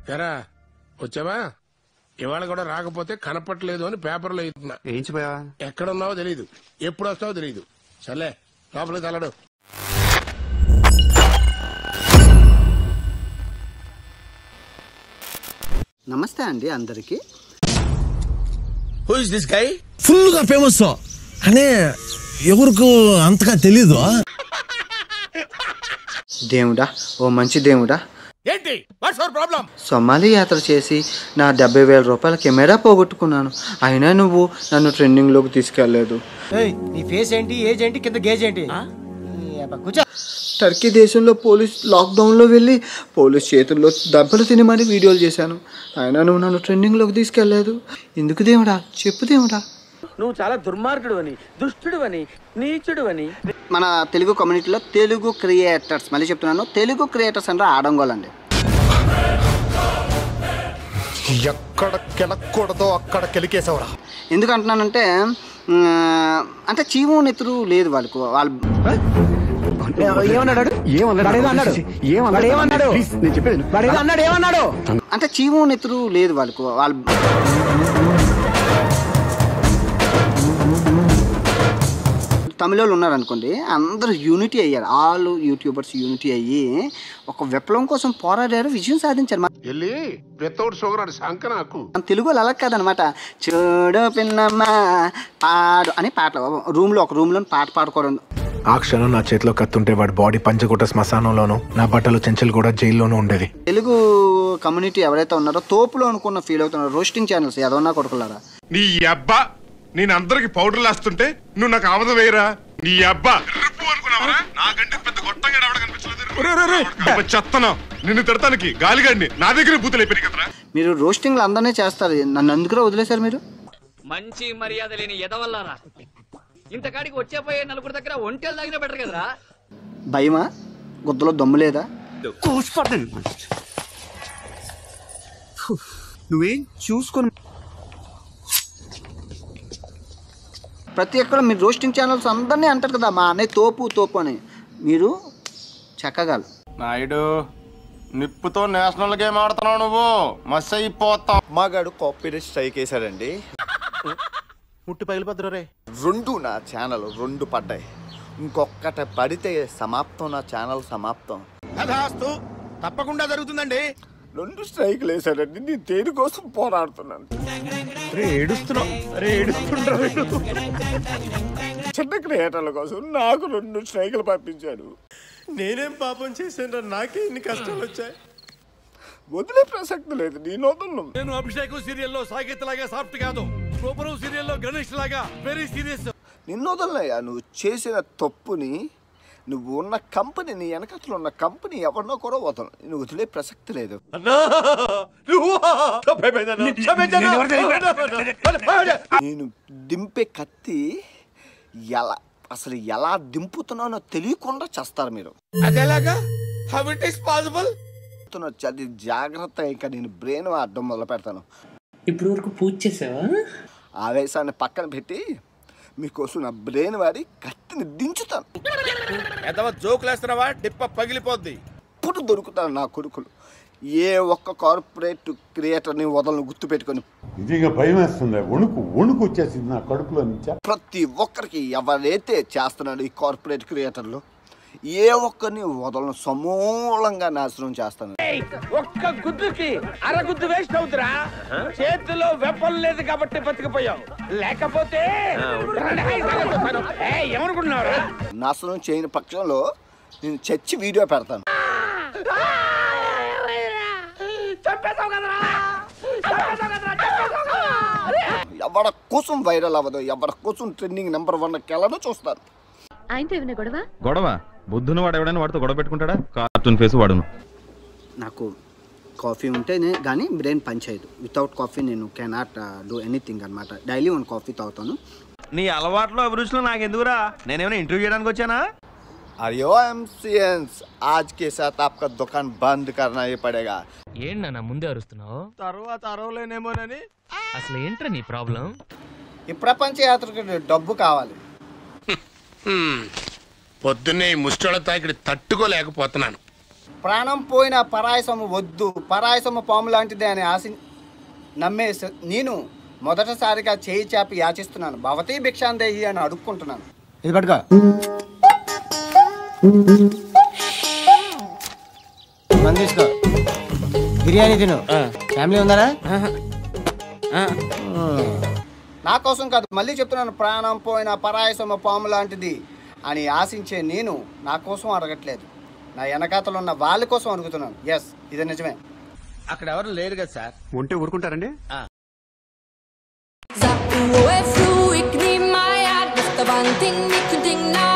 ఎరా వచ్చావా ఇవాళ కూడా రాకపోతే కనపట్లేదు అని పేపర్లో ఇస్తున్నా వేయించిపోయావా ఎక్కడున్నావో తెలియదు ఎప్పుడు వస్తావో తెలియదు సర్లే లోపలికి తల్లడు నమస్తే అండి అందరికి who is this guy full గా ఫేమస్ కానీ ఎవరికి అంతగా తెలీదు దేవుడా ఓ మంచి దేవుడా ఏంటి వాట్స్ అవర్ ప్రాబ్లం సొమాలి యాత్ర చేసి నా డెబ్బై వేల రూపాయల కెమెరా పోగొట్టుకున్నాను అయినా నువ్వు నన్ను ట్రెండింగ్లోకి తీసుకెళ్ళలేదు నీ ఫేస్ ఏంటి ఏజ్ ఏంటి కింద గేజ్ ఏంటి ఈ అబ్బా కూర్చో టర్కీ దేశంలో పోలీస్ లాక్డౌన్లో వెళ్ళి పోలీస్ చేతుల్లో దెబ్బలు తిని మరీ వీడియోలు చేశాను అయినా నువ్వు నన్ను ట్రెండింగ్లోకి తీసుకెళ్ళలేదు ఎందుకు దేవుడా చెప్పు దేవుడా నువ్వు చాలా దుర్మార్గుడు అని దుష్టుడు అని నీచుడు అని మన తెలుగు కమ్యూనిటీలో తెలుగు క్రియేటర్స్ మళ్ళీ చెప్తున్నాను తెలుగు క్రియేటర్స్ అంటే ఆడంగోలండి ఎక్కడ కెలక్కూడదో అక్కడ కెలికేసావురా ఎందుకు అంటున్నానంటే మ్, అంటే చీము నెత్తురు లేదు వాళ్ళకు వాళ్ళు ఏమన్నాడు వాడు ఏదో అన్నాడు వాడు ఏమన్నాడు వాడు ఏదో అన్నాడు ఏమన్నాడు అంటే చీము నెత్తురు లేదు వాళ్ళకు వాళ్ళు తమిళ వాళ్ళు ఉన్నారనుకోండి అందరూ యూనిటీ అయ్యారు ఆల్ యూట్యూబర్స్ యూనిటీ అయ్యి ఒక విప్లవం కోసం పోరాడారు విజయం సాధించారు మన వెళ్ళి వితౌట్ షుగర్ అని సంక నాకు మన తెలుగు వాళ్ళు అలా కాదనమాట చూడు పిన్నమ్మ పాడు అని పాటలు రూమ్లో ఒక రూమ్లో పాట పాడుకోవడం ఆ క్షణం నా చేతిలో కత్తుంటే వాడి బాడీ పంచగుట్ట శ్మశానంలోను నా బట్టలు చెంచలు కూడా జైల్లోనూ ఉండేది తెలుగు కమ్యూనిటీ ఎవరైతే ఉన్నారో తోపులో అనుకున్న ఫీల్ అవుతున్నారు రోస్టింగ్ ఛానల్స్ ఏదన్నా కొడుకులారా నీ అబ్బా నేను అందరికి పౌడర్ లాస్తుంటే నువ్వు నాకు ఆమదం వేయరా నీ అబ్బా రిప్పు అనుకున్నావరా నాకంటే పెద్ద గొట్టంగా ఎవడ కనిపించలేదు చెత్తను నిన్ను తిడతానికి గాలిగాడిని నా దగ్గర బూతులు అయిపోయి కదరా మీరు రోస్టింగ్లు అందరినీ చేస్తారు నన్ను అందుకురా వదిలేశారు మీరు మంచి మర్యాద లేని ఎదవల్లారా ఇంతకాడికి వచ్చే పోయే నలుగురు దగ్గర ఒంటెలు తాగినా బెటర్ కదరా భయమా గుద్దలో దమ్ము లేదా నువ్వేం చూసుకొని ప్రతి ఒక్కరు మీరు రోస్టింగ్ ఛానల్స్ అందరినీ అంటారు కదా మా అన్నయ్య తోపు తోపు అని మీరు చెక్కగాలు నాయుడు నిప్పుతో నేషనల్ గేమ్ ఆడుతున్నావు నువ్వు మస్ అయిపోతావు మగాడు కాపీరైట్ స్ట్రైక్ వేశాడండి ముట్టి పగిలిపోద్దురు రే రెండు నా ఛానల్ రెండు పడ్డాయి ఇంకొక్కటి పడితే సమాప్తం నా ఛానల్ సమాప్తం తప్పకుండా జరుగుతుందండి రెండు స్ట్రైక్లు వేశాడండి నేను దేనికోసం పోరాడుతున్నాను చిన్న క్రియేటర్ల కోసం నాకు రెండు స్ట్రైకులు పంపించాడు నేనేం పాపం చేశాను నాకే ఇన్ని కష్టాలు వచ్చాయి వదిలే ప్రసక్తి లేదు నేను వదలను నేను అభిషేకం సీరియల్లో సాగిత్ లాగా సాఫ్ట్ కాదు సూపర్ సీరియల్లో గణేష్ లాగా వెరీ సీరియస్ నిన్ను వదలనయ్యా నువ్వు చేసిన తప్పుని నువ్వు ఉన్న కంపెనీ నీ వెనకతలో ఉన్న కంపెనీ ఎవరినో కూడా వదలను నువ్వు వదిలే ప్రసక్తి లేదు నేను దింపే కత్తి ఎలా అసలు ఎలా దింపుతున్నానో తెలియకుండా చేస్తారు మీరు అదేలాగా హౌ ఇట్ ఇస్ పాసిబుల్ చెప్తున్నా, అది జాగ్రత్త ఇంకా నేను బ్రెయిన్ అడ్డం మొదలు పెడతాను ఇప్పుడు వరకు పూజ చేసావా ఆవేశాన్ని పక్కన పెట్టి మీకోసం నా బ్రెయిన్ వాడి కత్తిని దించుతాను ఎదవ జోకులేస్తున్నావా డిప్ప పగిలిపోద్ది ఇప్పుడు దొరుకుతారు నా కొడుకులు ఏ ఒక్క కార్పొరేట్ క్రియేటర్ని వదలను గుర్తు పెట్టుకొని నిజంగా భయం వేస్తుంది వణుకు వణుకు వచ్చేసింది నా కడుపులో నుంచి ప్రతి ఒక్కరికి ఎవరైతే చేస్తున్నాడు ఈ కార్పొరేట్ క్రియేటర్లు ఏ ఒక్కరిని వదలను సమూలంగా నాశనం చేస్తాను ఒక్క గుద్దుకి అర గుద్దు వేస్ట్ అవుతురా చేతిలో వెపన్ లేదు కాబట్టి బతికిపోయావు లేకపోతే ఏయ్, ఏమనుకుంటున్నావురా నాశనం చేయని పక్షంలో నేను చచ్చి వీడియో పెడతాను చంపేశావు కదరా చంపేశావు కదరా చంపేశావు కదరా ఎవడ కోసం వైరల్ అవ్వదు ఎవడ కోసం ట్రెండింగ్ నెంబర్ వన్ కెళ్ళను చూస్తాను ఆయనతో ఏమైనా గొడవ గొడవ బుద్ధుని వాడు ఎవడైనా వాడితో గొడవ పెట్టుకుంటాడా కార్టూన్ ఫేస్ వాడును నాకు కాఫీ ఉంటేనే కానీ బ్రెయిన్ పనిచేయదు వితౌట్ కాఫీ నేను కెనాట్ డూ ఎనీథింగ్ అనమాట డైలీ వన్ కాఫీ తాగుతాను నీ అలవాట్లో అభిరుచులు నాకు ఎందుకురా నేనేమైనా ఇంటర్వ్యూ చేయడానికి వచ్చానా अरे एमसीएंस आज के साथ आपका दुकान बंद करना ही पड़ेगा ఏంటన్నా ముందే అరుస్తున్నావు తర్వాత అరవలేనేమోనని అసలు ఏంట్రా నీ ప్రాబ్లం ఈ ప్రపంచ యాత్రకు డబ్బు కావాలి పొద్దున్నే ఈ ముష్టోళ్ళ తాకిడి తట్టుకోలేకపోతున్నాను ప్రాణం పోయిన పరాయసము వద్దు పరాయసము పాము లాంటిదే అని ఆశ నమ్మే స- నేను మొదటిసారిగా చేయి చాపి యాచిస్తున్నాను భవతీ భిక్షాందేహి అని అడుక్కుంటున్నాను ఇది పట్టుకో మంది తీసుకో బిర్యానీ తిను ఫ్యామిలీ ఉందా నా కోసం కాదు మళ్ళీ చెప్తున్నాను ప్రాణం పోయిన పరాయసమ పాము లాంటిది అని ఆశించే నేను నా కోసం అడగట్లేదు నా వెనకాతలు ఉన్న వాళ్ళ కోసం అడుగుతున్నాను ఎస్ ఇది నిజమే అక్కడ ఎవరు లేరు కదా సార్ ఉంటే ఊరుకుంటారండి Sag du, er flu, ik neem mij uit. Beste van ding, ik ding na.